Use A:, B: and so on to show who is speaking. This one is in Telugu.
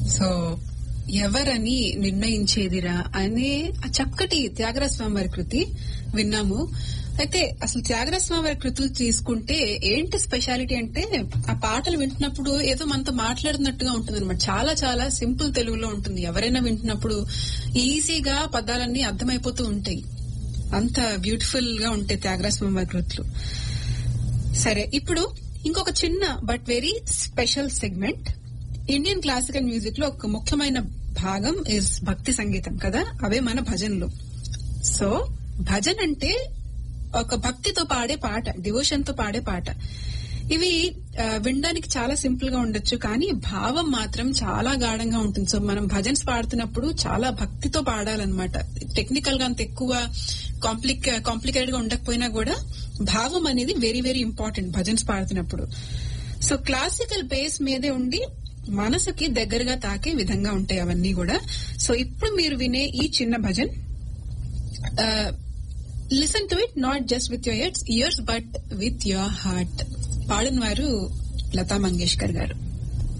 A: సో ఎవరని నిర్ణయించేదిరా అనే ఆ చక్కటి త్యాగరాజ స్వామి వారి కృతి విన్నాము అయితే అసలు త్యాగరాజ స్వామి వారి కృతులు తీసుకుంటే ఏంటి స్పెషాలిటీ అంటే ఆ పాటలు వింటున్నప్పుడు ఏదో మనతో మాట్లాడుతున్నట్టుగా ఉంటుంది అనమాట చాలా చాలా సింపుల్ తెలుగులో ఉంటుంది ఎవరైనా వింటున్నప్పుడు ఈజీగా పదాలన్నీ అర్థమైపోతూ ఉంటాయి అంత బ్యూటిఫుల్ గా ఉంటాయి త్యాగరాజ స్వామి వారి కృతులు సరే ఇప్పుడు ఇంకొక చిన్న but very special segment Indian classical music లో ఒక ముఖ్యమైన భాగం ఇస్ భక్తి సంగీతం కదా అవే మన భజనలు సో భజన్ అంటే ఒక భక్తితో పాడే పాట డివోషన్ తో పాడే పాట ఇవి ఆ, వినడానికి చాలా సింపుల్ గా ఉండొచ్చు కానీ భావం మాత్రం చాలా గాఢంగా ఉంటుంది సో మనం భజన్స్ పాడుతున్నప్పుడు చాలా భక్తితో పాడాలన్నమాట టెక్నికల్ గా అంత ఎక్కువ కాంప్లిక్ కాంప్లికేటెడ్ గా ఉండకపోయినా కూడా భావం అనేది వెరీ వెరీ ఇంపార్టెంట్ భజన్స్ పాడుతున్నప్పుడు సో క్లాసికల్ బేస్ మీదే ఉండి మనసుకి దగ్గరగా తాకే విధంగా ఉంటాయి అవన్నీ కూడా సో ఇప్పుడు మీరు వినే ఈ చిన్న bhajan listen to it not just with your ears but with your heart పాడిన వారు లతా మంగేష్కర్ గారు